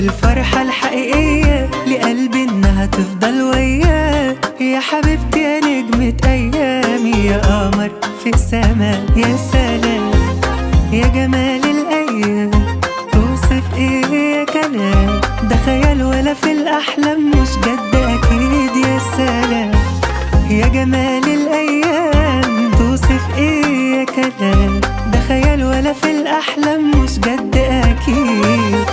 الفرحة الحقيقية لقلبي إنها تفضل وياه يا حبيبتي يا نجمة أيامي يا قمر في السماء يا سلام يا جمال الأيام توصف إيه يا كلام ده خيال ولا في الأحلام مش جد أكيد يا سلام يا جمال الأيام توصف إيه يا كلام ده خيال ولا في الأحلام مش جد أكيد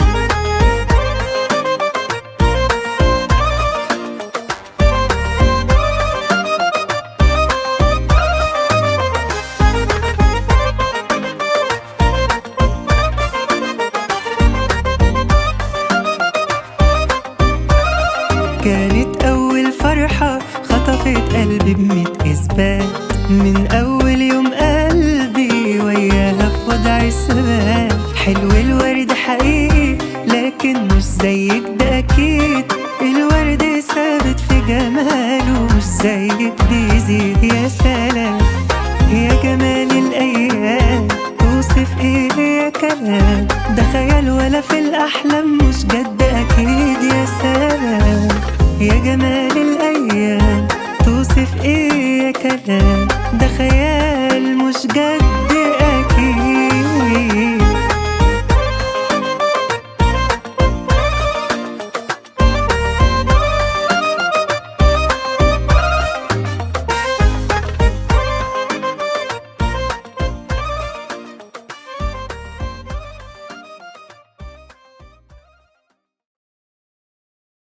كانت أول فرحة خطفت قلبي بميت إثبات من أول يوم قلبي وياها في وضع الثبات حلو الورد حقيقي لكن مش زيك ده أكيد الورد ثابت في جماله مش زيك بيزيد يا سلام يا جمال الأيام توصف إيه يا كلام ده خيال ولا في الأحلام مش جد أكيد يا سلام يا جمال الأيام توصف إيه يا كلام ده خيال مش جد